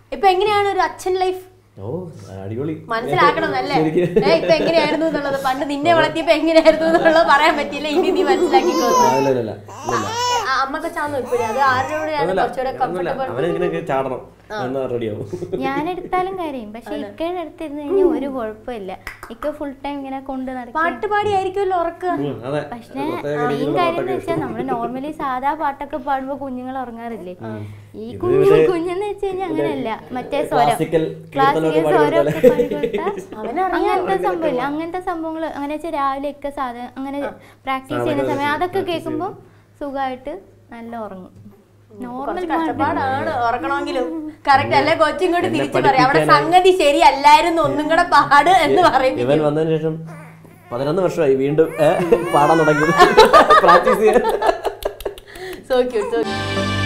ഇപ്പൊ എങ്ങനെയാണ് ഒരു അച്ഛൻ ലൈഫ് ഓ അടിപൊളി മനസ്സിലാക്കണം അല്ലേ ശരിക്ക്. ഏ, ഇപ്പൊ എങ്ങനെയായിരുന്നു എന്നുള്ളത് പണ്ട് നിന്നെ വളർത്തിയപ്പോ എങ്ങനെയായിരുന്നു എന്നുള്ളത് പറയാൻ പറ്റില്ല ഇനി നീ മനസ്സിലാക്കിക്കോ ആ, ഇല്ല ഇല്ല ഇല്ല ഇല്ല ആ, അമ്മക്ക് ചാന്നു ഇപ്പോഴും അത് ആരോടെയാണ് ഒന്നുമില്ല കുറച്ചുകൂടെ ഒന്നുമില്ല കംഫർട്ടബിൾ അവനിങ്ങനെയൊക്കെ ചാടണം എന്നാ റെഡിയാവും ഞാൻ എടുത്താലും കാര്യം പക്ഷെ ഇക്കയുടെ അടുത്തിരുന്ന് കഴിഞ്ഞാൽ ഒരു കുഴപ്പമില്ല ഇക്ക ഫുൾ ടൈം ഇങ്ങനെ കൊണ്ട് നടക്കും പാട്ട് പാടി ആയിരിക്കുമല്ലോ ഉറക്കുക അതെ പക്ഷെ മെയിൻ കാര്യം എന്ന് വെച്ചാൽ നമ്മള് നോർമലി സാധാ പാട്ടൊക്കെ പാടുമ്പോ കുഞ്ഞുങ്ങൾ ഉറങ്ങാറില്ലേ ഈ കുഞ്ഞു കുഞ്ഞെന്ന് വെച്ച് കഴിഞ്ഞാൽ അങ്ങനെയല്ല മറ്റേ സ്വരം ക്ലാസിക്കൽ ക്ലാസിക്കൽ കീർത്തനമൊക്കെ സ്വരം പാടി ഒക്കെ പാടിക്കൊടുത്താൽ അങ്ങനത്തെ സംഭവമില്ല അങ്ങനത്തെ സംഭവങ്ങൾ അങ്ങനെ വെച്ചാൽ രാവിലെ ഒക്കെ സാധനം അങ്ങനെ പ്രാക്ടീസ് ചെയ്യുന്ന സമയം അതൊക്കെ കേൾക്കുമ്പോൾ സുഖമായിട്ട് നല്ല ഉറങ്ങും നോർമൽ കഷ്ടപ്പാടാണ് ഉറക്കണമെങ്കിലും കറക്റ്റ് അല്ലേ കൊച്ചിങ്ങോട്ട് തിരിച്ചു പറയാം അവിടെ സംഗതി ശരിയല്ലായിരുന്നു ഒന്നും കൂടെ പാട് എന്ന് പറയും ഇവൻ വന്നതിന് ശേഷം പതിനൊന്ന് വർഷമായി വീണ്ടും ഏ, പാടാൻ തുടങ്ങി പ്രാക്ടീസ് ചെയ്യാൻ സോ ക്യൂട്ട് സോ